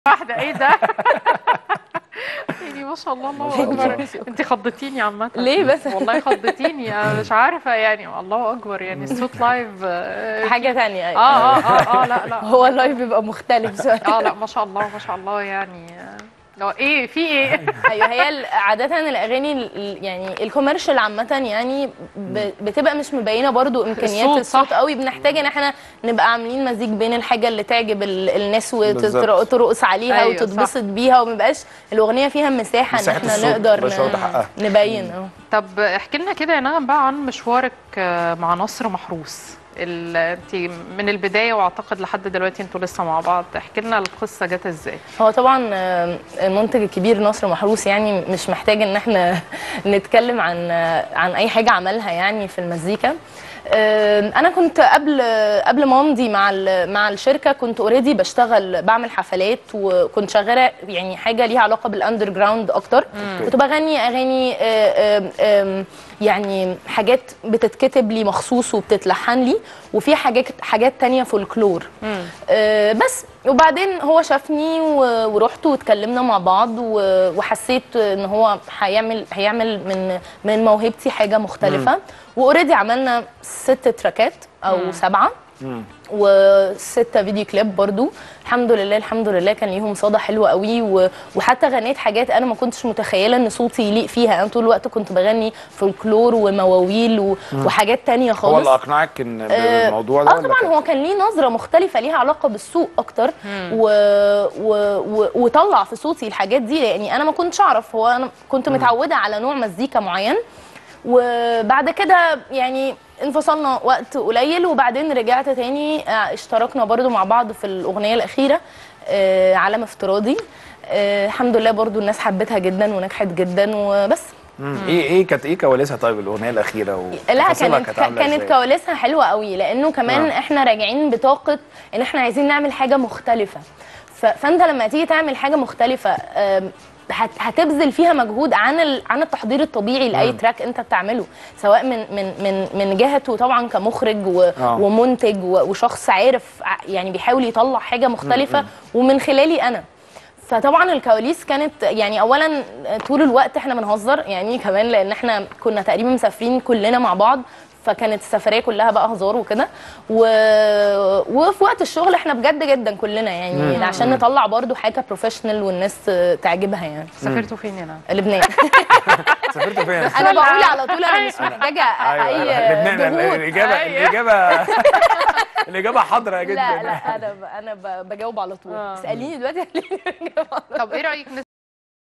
واحده ايه ده يعني ما شاء الله الله اكبر انت خضتيني عامه ليه بس؟ والله خضتيني انا مش عارفه يعني الله اكبر يعني الصوت لايف آه، حاجه تانية اه أيوة. اه اه اه لا لا هو اللايف بيبقى مختلف شويه اه لا ما شاء الله ما شاء الله يعني آه، لو ايه في ايه ايوه هي ال- عاده الاغاني ال- يعني الكوميرشال عامه يعني ب- بتبقى مش مبينه برضو امكانيات الصوت، الصوت صح. قوي بنحتاج ان احنا نبقى عاملين مزيج بين الحاجه اللي تعجب ال- الناس بالظبط. وترقص عليها أيوة، وتتبسط بيها وما يبقاش الاغنيه فيها مساحه ان مساحة احنا الصوت، نقدر مش واخدة حقها. ن- نبين اه طب احكي لنا كده يا نغم بقى عن مشوارك آه، مع نصر محروس ال- انت من البدايه واعتقد لحد دلوقتي انتوا لسه مع بعض احكي لنا القصه جت ازاي هو طبعا آه، المنتج الكبير نصر محروس يعني مش محتاج ان احنا نتكلم عن آه، عن اي حاجه عملها يعني في المزيكا آه، انا كنت قبل قبل ما امضي مع ال- مع الشركه كنت اوريدي بشتغل بعمل حفلات وكنت شغاله يعني حاجه ليها علاقه بالاندر جراوند اكتر كنت بغني اغاني آه، آم، آم، يعني حاجات بتتكتب لي مخصوص وبتتلحن لي وفي حاجات حاجات تانية فولكلور آه، بس وبعدين هو شافني و- ورحت واتكلمنا مع بعض و- وحسيت ان هو هيعمل هيعمل من من موهبتي حاجه مختلفه واوريدي عملنا ست تراكات او سبعه وستة فيديو كليب برضو الحمد لله الحمد لله كان ليهم صدى حلو قوي و... وحتى غنيت حاجات انا ما كنتش متخيله ان صوتي يليق فيها انا طول الوقت كنت بغني فولكلور ومواويل و... وحاجات تانية خالص هو اللي اقنعك ان آه، بالموضوع ده اه ولا طبعا كان- هو كان ليه نظره مختلفه ليها علاقه بالسوق اكتر و... و... و... وطلع في صوتي الحاجات دي يعني انا ما كنتش اعرف هو انا كنت متعوده على نوع مزيكا معين وبعد كده يعني انفصلنا وقت قليل وبعدين رجعت تاني آه، اشتركنا برضو مع بعض في الاغنيه الاخيره آه، عالم افتراضي آه، الحمد لله برضو الناس حبتها جدا ونجحت جدا وبس مم. ايه ايه كانت ايه كواليسها طيب الاغنيه الاخيره و... لا تفاصيلها كانت عاملة كانت إزاي؟ كواليسها حلوه قوي لانه كمان آه. احنا راجعين بطاقه ان احنا عايزين نعمل حاجه مختلفه ف... فانت لما تيجي تعمل حاجه مختلفه آم، هت... هتبذل فيها مجهود عن ال... عن التحضير الطبيعي لاي تراك انت بتعمله سواء من من من من جهته طبعا كمخرج و... آه. ومنتج و... وشخص عارف ع- يعني بيحاول يطلع حاجه مختلفه ومن خلالي انا فطبعا الكواليس كانت يعني اولا طول الوقت احنا بنهزر يعني كمان لان احنا كنا تقريبا مسافرين كلنا مع بعض فكانت السفريه كلها بقى هزار وكده و... وفي وقت الشغل احنا بجد جدا كلنا يعني عشان نطلع برضو حاجه بروفيشنال والناس تعجبها يعني سافرتوا فين يا نغم لبنان سافرت فين؟ انا بقول على طول انا مش محتاجه اي لبنان ضغوط الاجابه أيوة. الاجابه الاجابه حاضره جدا لا لا انا ب... انا ب... بجاوب على طول آه. اساليني دلوقتي طب ايه رايك